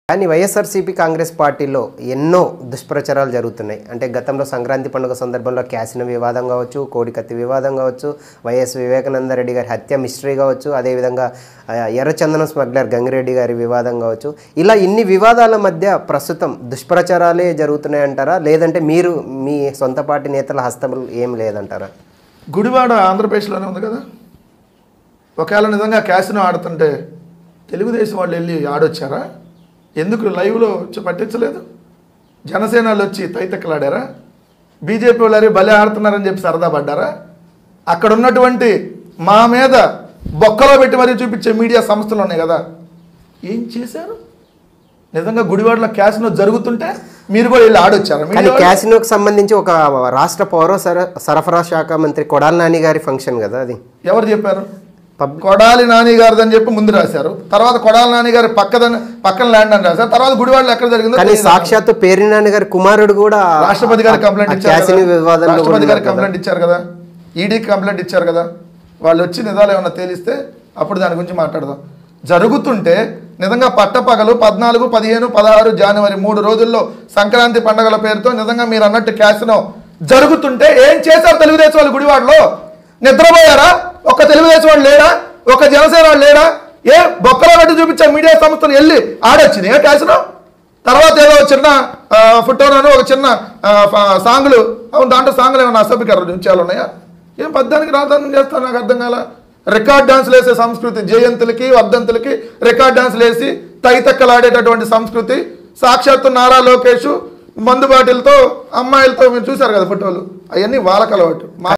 కానీ వైఎస్ఆర్సీపీ కాంగ్రెస్ పార్టీలో ఎన్నో దుష్ప్రచారాలు జరుగుతున్నాయి అంటే గతంలో సంక్రాంతి పండుగ సందర్భంలో క్యాసినో వివాదం కావచ్చు కోడికత్తి వివాదం కావచ్చు వైఎస్ వివేకానంద రెడ్డి గారి హత్య మిస్టరీ కావచ్చు అదేవిధంగా ఆ, ఎర్రచందనం స్మగ్లర్ గంగిరెడ్డి గారి వివాదం కావచ్చు ఇలా ఇన్ని వివాదాల మధ్య ప్రస్తుతం దుష్ప్రచారాలే జరుగుతున్నాయి అంటారా లేదంటే మీరు మీ సొంత పార్టీ నేతల హస్తములు ఏం లేదంటారా గుడివాడ ఆంధ్రప్రదేశ్లోనే ఉంది కదా ఒకవేళ నిజంగా క్యాసినో ఆడుతుంటే తెలుగుదేశం వాళ్ళు వెళ్ళి ఆడొచ్చారా ఎందుకు లైవ్లో వచ్చి పట్టించలేదు జనసేన వాళ్ళు వచ్చి తైతక్కలాడారా బీజేపీ వాళ్ళు భలే ఆడుతున్నారని చెప్పి సరదా పడ్డారా అక్కడ ఉన్నటువంటి మా మీద బొక్కలో పెట్టి మరీ చూపించే మీడియా సంస్థలు ఉన్నాయి కదా ఏం చేశారు నిజంగా గుడివాడలో క్యాసినో జరుగుతుంటే మీరు కూడా వెళ్ళి ఆడొచ్చారా కానీ మీడియా వాళ్ళు? క్యాసినోకి సంబంధించి ఒక రాష్ట్ర పౌర సర- సరఫరా శాఖ మంత్రి కొడాల నాని గారి ఫంక్షన్ కదా అది ఎవరు చెప్పారు పబ్ కొడాలి నాని గారిదని చెప్పి ముందు రాశారు తర్వాత కొడాలి నాని గారి పక్కదని పక్కన ల్యాండ్ అని రాశారు తర్వాత గుడివాడలో ఎక్కడ జరిగిందో కానీ తెలియదు. సాక్షాత్తు పేరు నాని గారి కుమారుడు కూడా రాష్ట్రపతి గారికి కంప్లైంట్ ఆ ఇచ్చారు క్యాసినో కదా. వివాదంలో రాష్ట్రపతి ఉన్నారు గారికి కదా. కంప్లైంట్ ఇచ్చారు కదా ఈడీకి కంప్లైంట్ ఇచ్చారు కదా వాళ్ళు వచ్చి నిజాలు ఏమైనా తేలిస్తే అప్పుడు దాని గురించి మాట్లాడదాం జరుగుతుంటే నిజంగా పట్టపగలు పద్నాలుగు పదిహేను పదహారు జనవరి మూడు రోజుల్లో సంక్రాంతి పండుగల పేరుతో నిజంగా మీరు అన్నట్టు క్యాసినో జరుగుతుంటే ఏం చేశారు తెలుగుదేశం వాళ్ళు గుడివాడలో నిద్రపోయారా ఒక తెలుగుదేశం వాళ్ళు లేరా ఒక జనసేన వాళ్ళు లేరా ఏ బొక్కలో పెట్టి చూపించే మీడియా సంస్థలు వెళ్ళి ఆడొచ్చింది ఏ క్యాసినో తర్వాత ఏదో చిన్న ఫుటోనో ఒక చిన్న ఆ, ఫ- సాంగులు అవును దాంట్లో సాంగులు ఏమైనా అసభ్యకర విషయాలు ఉన్నాయా ఏం పద్యానికి రాధానం చేస్తాను నాకు అర్థం కాల రికార్డ్ డాన్సులు వేసే సంస్కృతి జయంతులకి వర్ధంతులకి రికార్డ్ డాన్సులు వేసి తైతక్కలాడేటటువంటి సంస్కృతి సాక్షాత్తు నారా లోకేష్ మందు బాటిల్తో అమ్మాయిలతో మీరు చూశారు కదా ఫోటోలు అవన్నీ వాళ్ళకి అలవాటు మా